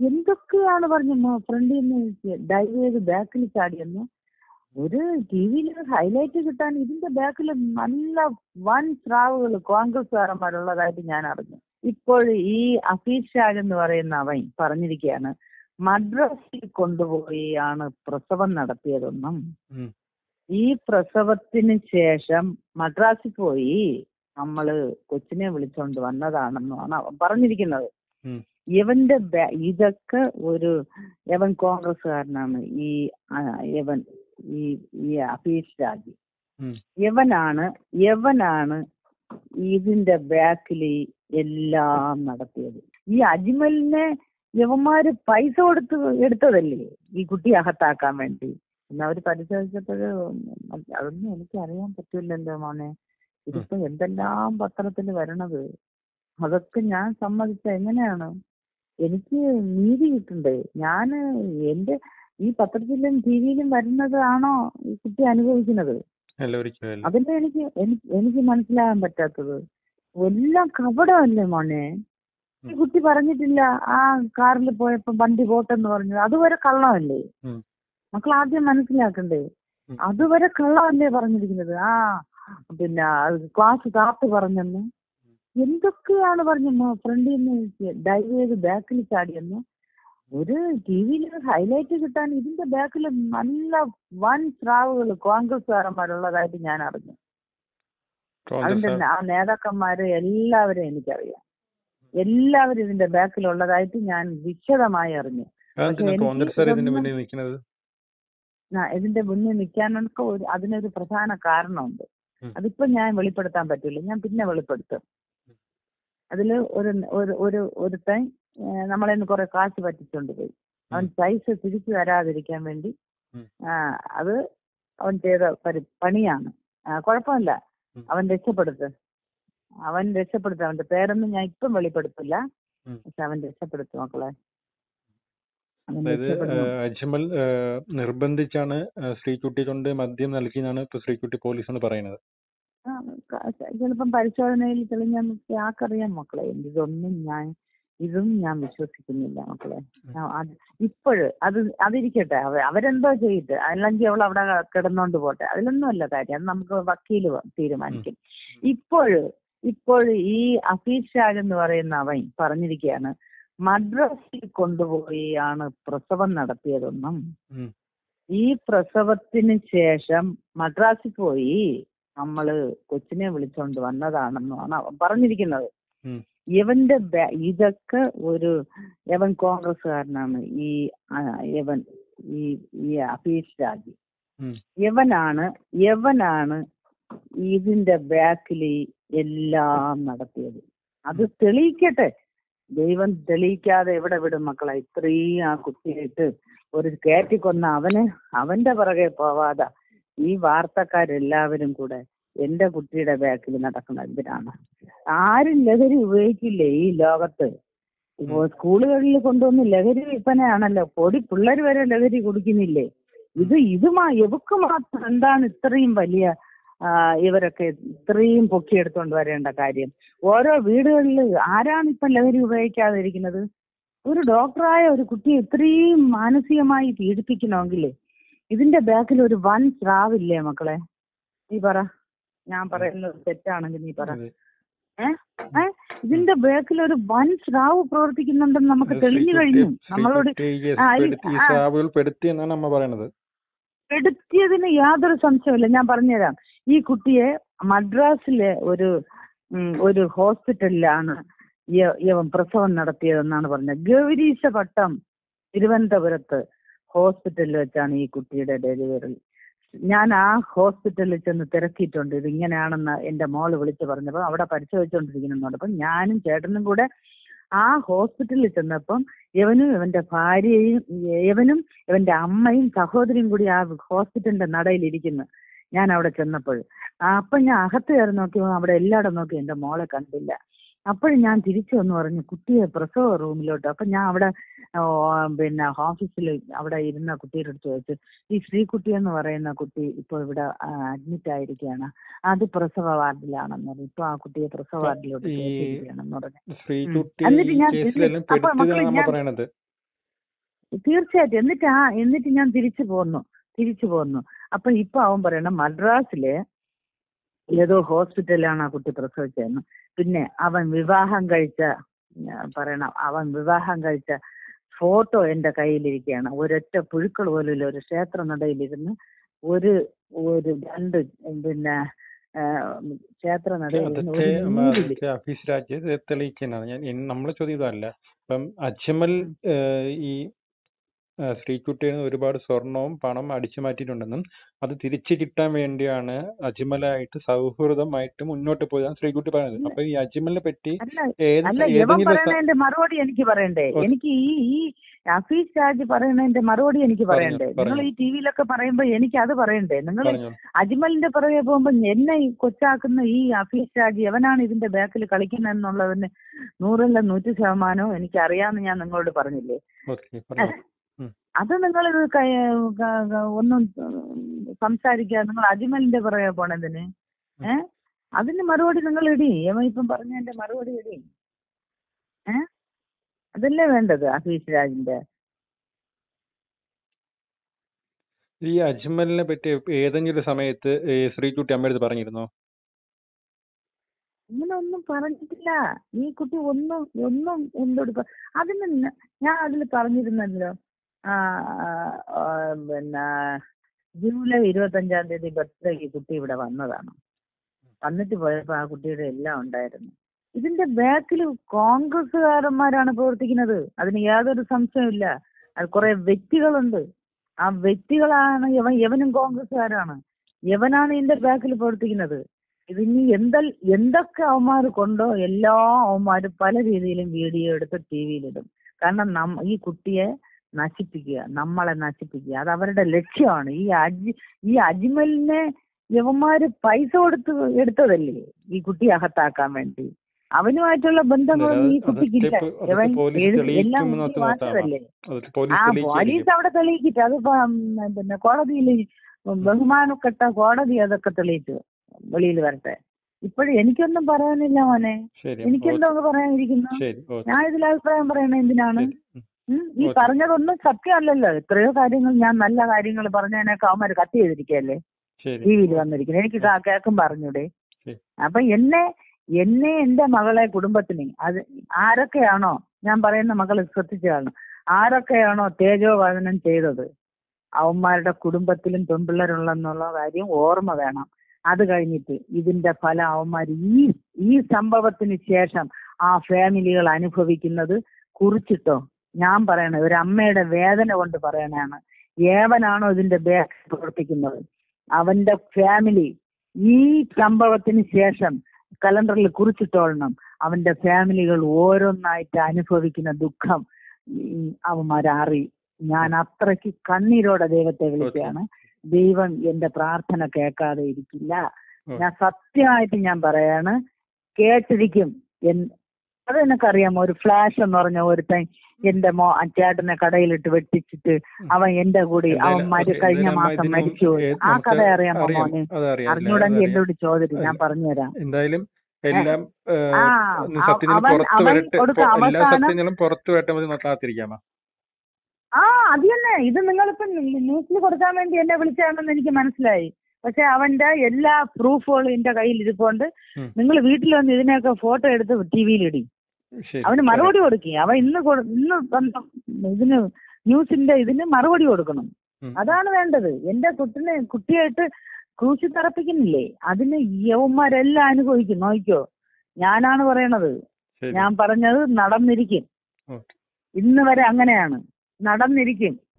എന്തൊക്കെയാണ് പറഞ്ഞു ഫ്രണ്ടിൽ നിന്ന് ഡൈവ് ചെയ്ത് ബാക്കിൽ ചാടിയെന്ന് ഒരു ടി വിയിൽ ഹൈലൈറ്റ് കിട്ടാൻ ഇതിന്റെ ബാക്കിൽ നല്ല വൻ സ്രാവുകൾ കോൺഗ്രസ്സുകാരന്മാരുള്ളതായിട്ട് ഞാൻ അറിഞ്ഞു ഇപ്പോൾ ഈ അഫീഷ് ഷാജ് എന്ന് പറയുന്ന അവൻ പറഞ്ഞിരിക്കുകയാണ് മദ്രാസിൽ കൊണ്ടുപോയി ആണ് പ്രസവം നടത്തിയതെന്നും ഉം. ഈ പ്രസവത്തിന് ശേഷം മദ്രാസിൽ പോയി നമ്മള് കൊച്ചിനെ വിളിച്ചോണ്ട് വന്നതാണെന്നാണ് അവൻ പറഞ്ഞിരിക്കുന്നത് ഉം. ഇവന്റെ ബാ- ഇതൊക്കെ ഒരു യവൻ കോൺഗ്രസ്സുകാരനാണ് ഈ ആ, യവൻ ഈ ഈ അഫീഷ് രാജി ഉം. യവനാണ് യവനാണ് ഇതിന്റെ ബാക്കിൽ എല്ലാം നടത്തിയത് ഈ അജ്മലിനെ യവന്മാര് പൈസ കൊടുത്ത് എടുത്തതല്ലേ ഈ കുട്ടിയെ അകത്താക്കാൻ വേണ്ടി പിന്നെ അവര് പരിശോധിച്ചപ്പോഴ് അതൊന്നും എനിക്ക് അറിയാൻ പറ്റില്ലല്ലോ മോനെ ഇതിപ്പോ എന്തെല്ലാം പത്രത്തിൽ വരണത് അതൊക്കെ ഞാൻ സമ്മതിച്ച എങ്ങനെയാണ് എനിക്ക് നീതി കിട്ടണ്ടേ ഞാന് എന്റെ ഈ പത്രത്തിലും ടി വിയിലും വരുന്നതാണോ ഈ കുട്ടി അനുഭവിക്കുന്നത് അല്ല ഒരിക്കലും അല്ല അതല്ലേ എനിക്ക് എനിക്ക് എനിക്ക് മനസ്സിലാകാൻ പറ്റാത്തത് എല്ലാം കപടമല്ലേ മോനെ ഈ കുട്ടി പറഞ്ഞിട്ടില്ല ആ കാറിൽ പോയപ്പോ വണ്ടി പോട്ടെന്ന് പറഞ്ഞത് അതുവരെ കള്ളമല്ലേ ഉം. മക്കൾ ആദ്യം മനസ്സിലാക്കണ്ടേ ഉം. അതുവരെ കള്ളമല്ലേ പറഞ്ഞിരിക്കുന്നത് ആ പിന്നെ ക്ലാസ് കാത്ത് പറഞ്ഞെന്ന് എന്തൊക്കെയാണ് പറഞ്ഞു ഫ്രണ്ടിൽ നിന്ന് ഡൈവ് ചെയ്ത് ബാക്കിൽ ചാടിയെന്ന് ഒരു ടി വിയിൽ ഹൈലൈറ്റ് കിട്ടാൻ ഇതിന്റെ ബാക്കിൽ നല്ല വൻ സ്രാവുകൾ കോൺഗ്രസ്സുകാരന്മാരുള്ളതായിട്ട് ഞാൻ അറിഞ്ഞു അതിന്റെ കോൺഗ്രസ് ആ നേതാക്കന്മാര് എല്ലാവരും എനിക്കറിയാം എല്ലാവരും ഇതിന്റെ ബാക്കിലുള്ളതായിട്ട് ഞാൻ വിശദമായി അറിഞ്ഞു അതെന്തിനാ എനിക്ക് കോൺഗ്രസ് ഇതിന് ഇതൊന്നും- മുന്നിൽ നിൽക്കുന്നത് ആ, ഇതിന്റെ മുന്നിൽ നിൽക്കാനൊക്കെ ഒരു അതിനൊരു പ്രധാന കാരണമുണ്ട് ഉം. അതിപ്പോ ഞാൻ വെളിപ്പെടുത്താൻ പറ്റില്ല ഞാൻ പിന്നെ വെളിപ്പെടുത്തും അതില് ഒരു ഒരു ഒരു ഒരുത്തൻ ഏഹ്, നമ്മളെ നിന്ന് കുറെ കാശ് പറ്റിച്ചോണ്ട് പോയി അവൻ പൈസ തിരിച്ചു തരാതിരിക്കാൻ വേണ്ടി ഉം. ആ, അത് അവൻ ചെയ്ത പരി പണിയാണ് ആ, കുഴപ്പമില്ല ഉം. അവൻ രക്ഷപ്പെടുത്ത് അവൻ രക്ഷപ്പെടുത്തും അവന്റെ പേരൊന്നും ഞാൻ ഇപ്പം വെളിപ്പെടുത്തില്ല ഉം. പക്ഷെ അവൻ രക്ഷപ്പെടുത്തും മക്കളെ അവൻ അതായത് രക്ഷപ്പെടുന്നു ഏഹ്, അജ്മൽ ഏഹ്, നിർബന്ധിച്ചാണ് ഏഹ്, ശ്രീകുട്ടി കൊണ്ട് മദ്യം നൽകിയെന്നാണ് ഇപ്പൊ ശ്രീകുട്ടി പോലീസ് പറയുന്നത് ആ, ക- ചിലപ്പം പരിശോധനയിൽ തെളിഞ്ഞാൽ ആർക്കറിയാം മക്കളെ ഇതൊന്നും ഞാൻ ഇതും ഞാൻ വിശ്വസിക്കുന്നില്ല മക്കളെ ഇപ്പോഴ് അത് അതിരിക്കട്ടെ അവ- അവരെന്തോ ചെയ്യട്ടെ അല്ലെങ്കിൽ അവൾ അവിടെ കിടന്നോണ്ട് പോട്ടെ അതിലൊന്നുമല്ല കാര്യം അത് നമുക്ക് വക്കീല് വ- തീരുമാനിക്കും ഇപ്പോഴ് ഇപ്പോഴ് ഈ അഫീഷ് ഷാജ് എന്ന് പറയുന്ന അവൻ പറഞ്ഞിരിക്കുകയാണ് മദ്രാസിൽ കൊണ്ടുപോയി ആണ് പ്രസവം നടത്തിയതെന്നും ഉം. ഈ പ്രസവത്തിന് ശേഷം മദ്രാസിൽ പോയി നമ്മള് കൊച്ചിനെ വിളിച്ചോണ്ട് വന്നതാണെന്നാണ് അവൻ പറഞ്ഞിരിക്കുന്നത് ഉം. ഇവന്റെ ബാ- ഇതൊക്കെ ഒരു യവൻ കോൺഗ്രസ്സുകാരനാണ് ഈ ആ, യവൻ ഈ ഈ അഫീഷ് രാജി ഉം. യവനാണ് യവനാണ് ഇതിന്റെ ബാക്കിൽ എല്ലാം നടത്തിയത് അത് തെളിയിക്കട്ടെ ദൈവം തെളിയിക്കാതെ എവിടെ വിടും മക്കളെ ഇത്രയും ആ കുത്തിയിട്ട് ഒരു കയറ്റിക്കൊന്ന അവന് അവന്റെ പുറകെ പോവാതെ ഈ വാർത്തക്കാരെല്ലാവരും കൂടെ എന്റെ കുട്ടിയുടെ ബാക്കിൽ നടക്കുന്ന എന്തിനാണ് ആരും ലഹരി ഉപയോഗിക്കില്ലേ ഈ ലോകത്ത് ഇപ്പോ സ്കൂളുകളിൽ കൊണ്ടുവന്ന് ലഹരി വിൽപ്പനയാണല്ലോ പൊടി പിള്ളേർ വരെ ലഹരി കുടിക്കുന്നില്ലേ ഇത് ഇത് മാ ഇവക്ക് മാത്രം എന്താണ് ഇത്രയും വലിയ ആ, ഇവരൊക്കെ ഇത്രയും പൊക്കിയെടുത്തോണ്ട് വരേണ്ട കാര്യം ഓരോ വീടുകളിൽ ആരാണ് ഇപ്പൊ ലഹരി ഉപയോഗിക്കാതിരിക്കുന്നത് ഒരു ഡോക്ടറായ ഒരു കുട്ടിയെ ഇത്രയും മാനസികമായി പീഡിപ്പിക്കണമെങ്കിൽ ഇതിന്റെ ബാക്കിൽ ഒരു വൻ സ്രാവില്ലേ മക്കളെ നീ പറ ഞാൻ പറയുന്നത് തെറ്റാണെങ്കിൽ നീ പറ അതെ. ഏ ഏ ഇതിന്റെ ബാക്കിൽ ഒരു വൻ സ്രാവ് പ്രവർത്തിക്കുന്നുണ്ടെന്ന് നമുക്ക് അത് തെളിഞ്ഞു ശ്രീകുട്ടി- കഴിഞ്ഞു നമ്മളോട് ശ്രീകുട്ടിയെ ആ, ഈ- പെടുത്തി ആ. സ്രാവുകൾ പെടുത്തി എന്നാണ് അമ്മ പറയണത് എടുത്തിയതിന് യാതൊരു സംശയമില്ല ഞാൻ പറഞ്ഞുതരാം ഈ കുട്ടിയെ മദ്രാസിലെ ഒരു ഉം, ഒരു ഹോസ്പിറ്റലിലാണ് ഇയ- ഇവൻ പ്രസവം നടത്തിയതെന്നാണ് പറഞ്ഞത് ഗൗരീശപട്ടം തിരുവനന്തപുരത്ത് ഹോസ്പിറ്റലിൽ വെച്ചാണ് ഈ കുട്ടിയുടെ ഡെലിവറി ഞാൻ ആ ഹോസ്പിറ്റലിൽ ചെന്ന് തിരക്കിയിട്ടുണ്ട് ഇത് ഇങ്ങനെയാണെന്ന് എന്റെ മോള് വിളിച്ചു പറഞ്ഞപ്പോൾ അവിടെ പരിശോധിച്ചുകൊണ്ടിരിക്കുന്നുണ്ട് അപ്പം ഞാനും ചേട്ടനും കൂടെ ആ ഹോസ്പിറ്റലിൽ ചെന്നപ്പം ഇവനും ഇവന്റെ ഭാര്യയും ഇവനും ഇവന്റെ അമ്മയും സഹോദരിയും കൂടി ആ ഹോസ്പിറ്റലിന്റെ നടയിൽ ഇരിക്കുന്നു ഞാൻ അവിടെ ചെന്നപ്പോൾ അപ്പൊ ഞാൻ അകത്ത് കയറി നോക്കി അവിടെ എല്ലായിടും നോക്കി എന്റെ മോളെ കണ്ടില്ല അപ്പോഴും ഞാൻ തിരിച്ചു വന്ന് പറഞ്ഞു കുട്ടിയെ പ്രസവ റൂമിലോട്ട് അപ്പൊ ഞാൻ അവിടെ ഓ, പിന്നെ ഓഫീസിൽ അവിടെ ഇരുന്ന കുട്ടിയുടെ അടുത്ത് ചോദിച്ചു ഈ ശ്രീകുട്ടി എന്ന് പറയുന്ന കുട്ടി ഇപ്പൊ ഇവിടെ അഡ്മിറ്റ് ആയിരിക്കുകയാണ് അത് പ്രസവ വാർഡിലാണെന്ന് പറഞ്ഞു ഇപ്പൊ ആ കുട്ടിയെ പ്രസവ വാർഡിലോട്ട് ഈ- കയറ്റിയിരിക്കുകയാണെന്ന് പറഞ്ഞു ശ്രീകുട്ടി എന്നിട്ട് ഞാൻ കേസിലെല്ലാം അപ്പൊ മക്കളെ പെടുത്തിയതാണ് അമ്മ ഞാൻ- പറയണത് തീർച്ചയായിട്ടും എന്നിട്ട് ആ എന്നിട്ട് ഞാൻ തിരിച്ചു പോന്നു തിരിച്ചു പോന്നു അപ്പൊ ഇപ്പൊ അവൻ പറയണം മദ്രാസില് ഏതോ ഹോസ്പിറ്റലിലാണ് ആ കുട്ടി പ്രസവിച്ചതെന്ന് പിന്നെ അവൻ വിവാഹം കഴിച്ച ഞാൻ പറയണം അവൻ വിവാഹം കഴിച്ച ഫോട്ടോ എന്റെ കയ്യിലിരിക്കുകയാണ് ഒരൊറ്റ പുഴുക്കൾ പോലും ഇല്ല ഒരു ക്ഷേത്ര നടയിലിരുന്ന് ഒരു ഒരു രണ്ട് പിന്നെ ആ, ക്ഷേത്ര നടയിലിരുന്ന് അതൊക്കെ ഒരു മ, നൂലില് അതൊക്കെ ഹഫീസ് രാജ് തെളിയിക്കുന്നതാണ് ഞാൻ നമ്മളെ ചോദ്യം ഇതല്ല ഇപ്പം അജ്മൽ ഏഹ്, ഈ ഏഹ്, ശ്രീകുട്ടിയിൽ നിന്ന് ഒരുപാട് സ്വർണവും പണം അടിച്ചു മാറ്റിയിട്ടുണ്ടെന്നും അത് തിരിച്ചു കിട്ടാൻ വേണ്ടിയാണ് അജ്മലായിട്ട് സൗഹൃദമായിട്ട് മുന്നോട്ട് പോയതാണ് ശ്രീകുട്ടി പറയുന്നത് അപ്പൊ ഈ അജ്മലിനെ പറ്റി അല്ല ഏത് അല്ല ഇവൻ ഏതെങ്കിലും സ- പറയണതിന്റെ മറുപടി എനിക്ക് പറയണ്ടേ ഓ. എനിക്ക് ഈ ഈ ഹഫീസ് ഷാജ് പറയണതിന്റെ മറുപടി എനിക്ക് പറഞ്ഞോ, പറയണ്ടേ നിങ്ങൾ പറഞ്ഞോ. ഈ ടി വിയിലൊക്കെ പറയുമ്പോ എനിക്ക് അത് പറയണ്ടേ നിങ്ങൾ പറഞ്ഞോ അജ്മലിന്റെ പുറകെ പോകുമ്പോ എന്നെ ഈ കൊച്ചാക്കുന്ന ഈ ഹഫീസ് ഷാജി എവനാണ് ഇതിന്റെ ബാക്കിൽ കളിക്കുന്നതെന്നുള്ളതിന് നൂറല്ല നൂറ്റി ശതമാനവും എനിക്ക് അറിയാമെന്ന് ഞാൻ നിങ്ങളോട് പറഞ്ഞില്ലേ ഓക്കെ പറഞ്ഞോ ഉം. അത് നിങ്ങൾ ഒന്നും ഉം, സംസാരിക്കാതെ നിങ്ങൾ അജ്മലിന്റെ പുറകെ പോണതിന് ഏ അതിന് മറുപടി നിങ്ങൾ ഇടി യമ ഇപ്പം പറഞ്ഞതിന്റെ മറുപടി ഇടി ഏ അതല്ലേ വേണ്ടത് ഹഫീസ് രാജിന്റെ ഈ അജ്മലിനെ പറ്റി ഏതെങ്കിലും സമയത്ത് ഈ ശ്രീകുട്ടി അമ്മയടുത്ത് പറഞ്ഞിരുന്നോ ഇങ്ങനെ ഒന്നും പറഞ്ഞിട്ടില്ല ഈ കുട്ടി ഒന്നും ഒന്നും എന്നോട് പ- അതിന് ന- ഞാൻ അതിൽ പറഞ്ഞിരുന്നല്ലോ ആ, ആ, പിന്നെ ജൂലൈ ഇരുപത്തഞ്ചാം തീയതി ബർത്ത്ഡേക്ക് കുട്ടി ഇവിടെ വന്നതാണ് വന്നിട്ട് പോയപ്പോ ആ കുട്ടിയുടെ എല്ലാം ഉണ്ടായിരുന്നു ഇതിന്റെ ബാക്കിൽ കോൺഗ്രസ്സുകാരന്മാരാണ് പ്രവർത്തിക്കുന്നത് അതിന് യാതൊരു സംശയമില്ല അത് കുറെ വ്യക്തികളുണ്ട് ആ വ്യക്തികളാണ് യവൻ യവനും കോൺഗ്രസ്സുകാരാണ് യവനാണ് ഇതിന്റെ ബാക്കിൽ പ്രവർത്തിക്കുന്നത് ഇതിനി എന്ത എന്തൊക്കെ അവന്മാർ കൊണ്ടോ എല്ലാ അവന്മാരും പല രീതിയിലും വീഡിയോ എടുത്ത് ടി വിയിലിടും കാരണം നം ഈ കുട്ടിയെ നശിപ്പിക്കുക നമ്മളെ നശിപ്പിക്കുക അത് അവരുടെ ലക്ഷ്യമാണ് ഈ അജി ഈ അജ്മലിനെ യവന്മാര് പൈസ കൊടുത്ത് എടുത്തതല്ലേ ഈ കുട്ടിയെ അകത്താക്കാൻ വേണ്ടി അവനുമായിട്ടുള്ള ബന്ധങ്ങളൊന്നും ഈ അത് കുട്ടിക്കില്ല അതൊക്കെ പോ- യവൻ അതൊക്കെ പോലീസ് എഴുതി- തെളിയിക്കും എല്ലാം എന്ന് എഴുതി നോക്കാം. വാങ്ങിച്ചതല്ലേ അത് ആ പോലീസ് പോലീസ് തെളിയിക്കും അവിടെ തെളിയിക്കിട്ട് അത് പിന്നെ കോടതിയിൽ ബഹുമാനപ്പെട്ട കോടതി അതൊക്കെ തെളിയിച്ചു വെളിയിൽ വരട്ടെ ഇപ്പോഴും എനിക്കൊന്നും പറയാനില്ല മോനെ ശരി എനിക്കെന്തോ അങ്ങ് പറയാനിരിക്കുന്നു ശരി ഓക്കെ ഞാൻ ഇതിൽ അഭിപ്രായം പറയണ എന്തിനാണ് ശരി ഉം. ഉം, ഈ ഓക്കേ. പറഞ്ഞതൊന്നും സത്യമല്ലല്ലോ എത്രയോ കാര്യങ്ങൾ ഞാൻ നല്ല കാര്യങ്ങൾ പറഞ്ഞതിനൊക്കെ അവന്മാര് കത്ത് ചെയ്തിരിക്കല്ലേ ശരി ടി വിയിൽ വന്നിരിക്കുന്നത് എനിക്ക് കാ- കേൾക്കും പറഞ്ഞൂടെ ശരി. അപ്പൊ എന്നെ എന്നെ എന്റെ മകളെ കുടുംബത്തിന് അത് ആരൊക്കെയാണോ ഞാൻ പറയുന്ന മകൾ ശ്രദ്ധിച്ചതാണ് ആരൊക്കെയാണോ തേജോവദനം ചെയ്തത് അവന്മാരുടെ കുടുംബത്തിലും പെൺപിള്ളേരുള്ളെന്നുള്ള കാര്യം ഓർമ്മ വേണം അത് കഴിഞ്ഞിട്ട് ഇതിന്റെ ഫലം അവന്മാർ ഈ ഈ സംഭവത്തിന് ശേഷം ആ ഫാമിലികൾ അനുഭവിക്കുന്നത് കുറിച്ചിട്ടോ ഞാൻ പറയണ ഒരു അമ്മയുടെ വേദന കൊണ്ട് പറയണതാണ് ഏവനാണോ ഇതിന്റെ ബാക്ക് പ്രവർത്തിക്കുന്നത് അവന്റെ ഫാമിലി ഈ സംഭവത്തിന് ശേഷം കലണ്ടറിൽ കുറിച്ചിട്ടോളണം അവന്റെ ഫാമിലികൾ ഓരോന്നായിട്ട് അനുഭവിക്കുന്ന ദുഃഖം ഉം, അവന്മാരറി ഞാൻ അത്രയ്ക്ക് കണ്ണീരോടെ ദൈവത്തെ വിളിക്കുകയാണ് ദൈവം എന്റെ പ്രാർത്ഥന കേൾക്കാതെ ഇരിക്കില്ല ഞാൻ സത്യമായിട്ട് ഞാൻ പറയാണ് കേട്ടിരിക്കും എൻ- അത് നിനക്കറിയാമോ ഒരു ഫ്ലാഷ് എന്ന് പറഞ്ഞ ഒരുത്തൻ എന്റെ മോ ആ ചേട്ടനെ കടയിലിട്ട് വെട്ടിച്ചിട്ട് അവൻ എന്റെ കൂടി അവൻ എന്തായാലും- മരി ഓക്കേ, കഴിഞ്ഞ എന്തായാലും മാസം ഇതിന് മരിച്ചു പോയി ഏ- ആ നമുക്ക് കഥ അറിയാമോ അറിയാം, മോനെ അതറിയാം, അറിഞ്ഞൂടെങ്കിൽ അതറിയാം. എന്നോട് ചോദിക്കും ഞാൻ പറഞ്ഞുതരാം എന്തായാലും എല്ലാം ഏഹ്, ആ, സത്യങ്ങൾ അവൻ- പുറത്തു അവൻ വരട്ടെ കൊടുത്ത പൊ- എല്ലാ അവസാനം- സത്യങ്ങളും പുറത്തു വരട്ടെ മതി കാത്തിരിക്കാമോ ആ അത് തന്നെ ഇത് നിങ്ങളിപ്പം ന്യൂസിൽ കൊടുക്കാൻ വേണ്ടി എന്നെ വിളിച്ചാണെന്ന് എനിക്ക് മനസ്സിലായി പക്ഷെ അവന്റെ എല്ലാ പ്രൂഫുകളും എന്റെ കയ്യിൽ ഇരിപ്പുണ്ട് ഉം. നിങ്ങൾ വീട്ടിൽ വന്ന് ഇതിനെയൊക്കെ ഫോട്ടോ എടുത്ത് ടി വിയിലിടി ശരി അവന് മറുപടി കൊടുക്കുക അവൻ ഇന്ന് കൊട്- ഇന്ന് വന്ന ഇതിന് ന്യൂസിന്റെ ഇതിന് മറുപടി കൊടുക്കണം ഉം. അതാണ് വേണ്ടത് എന്റെ കുട്ടിനെ കുട്ടിയായിട്ട് ക്രൂശി തറപ്പിക്കുന്നില്ലേ അതിന് യവന്മാരെല്ലാം അനുഭവിക്കും നോക്കിക്കോ ഞാനാണ് പറയണത് ശരി ഞാൻ പറഞ്ഞത് നടന്നിരിക്കും ഓക്കെ ഇന്ന് വരെ അങ്ങനെയാണ് നടന്നിരിക്കും